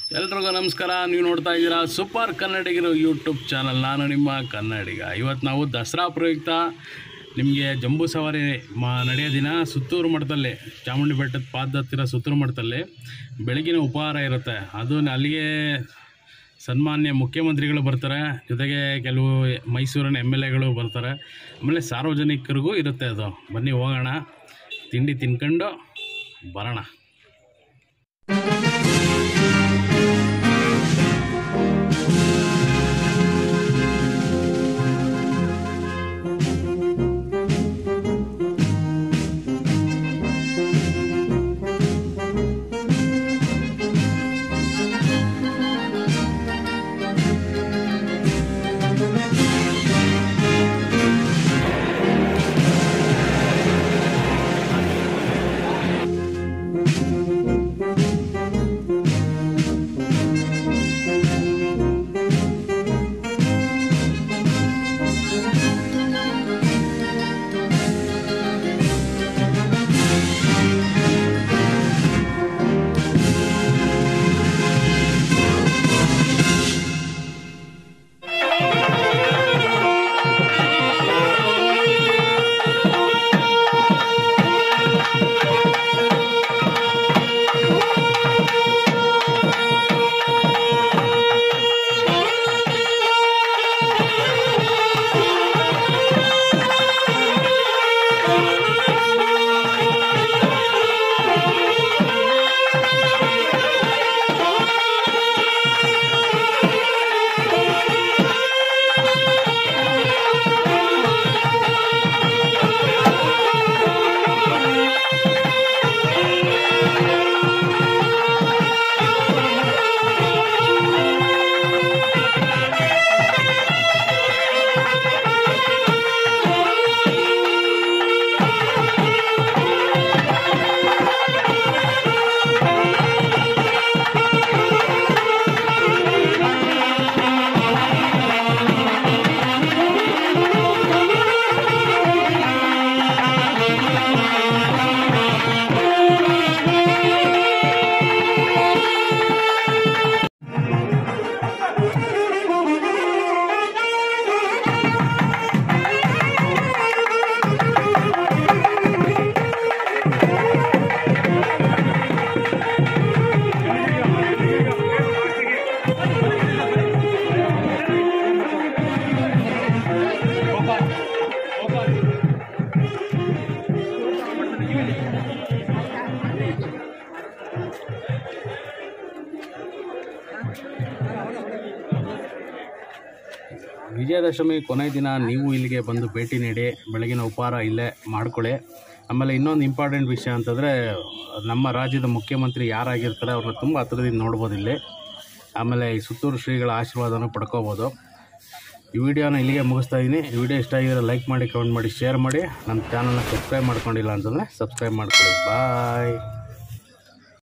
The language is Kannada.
ಎಲ್ರಿಗೂ ನಮಸ್ಕಾರ ನೀವು ನೋಡ್ತಾ ಇದ್ದೀರಾ ಸೂಪರ್ ಕನ್ನಡಿಗರು ಯೂಟ್ಯೂಬ್ ಚಾನಲ್ ನಾನು ನಿಮ್ಮ ಕನ್ನಡಿಗ ಇವತ್ತು ನಾವು ದಸರಾ ಪ್ರಯುಕ್ತ ನಿಮಗೆ ಜಂಬೂ ಸವಾರಿ ಮಾ ನಡೆಯೋ ದಿನ ಸುತ್ತೂರು ಮಠದಲ್ಲಿ ಚಾಮುಂಡಿ ಬೆಟ್ಟದ ಪಾದ ಹತ್ತಿರ ಸುತ್ತೂರು ಮಠದಲ್ಲಿ ಬೆಳಗಿನ ಉಪಹಾರ ಇರುತ್ತೆ ಅದು ಅಲ್ಲಿಗೆ ಸನ್ಮಾನ್ಯ ಮುಖ್ಯಮಂತ್ರಿಗಳು ಬರ್ತಾರೆ ಜೊತೆಗೆ ಕೆಲವು ಮೈಸೂರಿನ ಎಮ್ ಎಲ್ ಎಗಳು ಬರ್ತಾರೆ ಆಮೇಲೆ ಸಾರ್ವಜನಿಕರಿಗೂ ಇರುತ್ತೆ ಅದು ಬನ್ನಿ ಹೋಗೋಣ ತಿಂಡಿ ತಿನ್ಕೊಂಡು ಬರೋಣ ವಿಜಯದಶಮಿ ಕೊನೆ ದಿನ ನೀವು ಇಲ್ಲಿಗೆ ಬಂದು ಭೇಟಿ ನೀಡಿ ಬೆಳಗಿನ ಉಪಹಾರ ಇಲ್ಲೇ ಮಾಡ್ಕೊಳ್ಳಿ ಆಮೇಲೆ ಇನ್ನೊಂದು ಇಂಪಾರ್ಟೆಂಟ್ ವಿಷಯ ಅಂತಂದರೆ ನಮ್ಮ ರಾಜ್ಯದ ಮುಖ್ಯಮಂತ್ರಿ ಯಾರಾಗಿರ್ತಾರೆ ಅವ್ರನ್ನ ತುಂಬ ಹತ್ರದಿಂದ ನೋಡ್ಬೋದು ಇಲ್ಲಿ ಆಮೇಲೆ ಈ ಸುತ್ತೂರು ಶ್ರೀಗಳ ಆಶೀರ್ವಾದನ ಪಡ್ಕೋಬೋದು ಈ ವಿಡಿಯೋನ ಇಲ್ಲಿಗೆ ಮುಗಿಸ್ತಾ ಇದ್ದೀನಿ ಈ ವಿಡಿಯೋ ಇಷ್ಟ ಆಗಿದ್ರೆ ಲೈಕ್ ಮಾಡಿ ಕಮೆಂಟ್ ಮಾಡಿ ಶೇರ್ ಮಾಡಿ ನಮ್ಮ ಚಾನಲ್ನ ಸಬ್ಸ್ಕ್ರೈಬ್ ಮಾಡ್ಕೊಂಡಿಲ್ಲ ಅಂತಂದರೆ ಸಬ್ಸ್ಕ್ರೈಬ್ ಮಾಡ್ಕೊಳ್ಳಿ ಬಾಯ್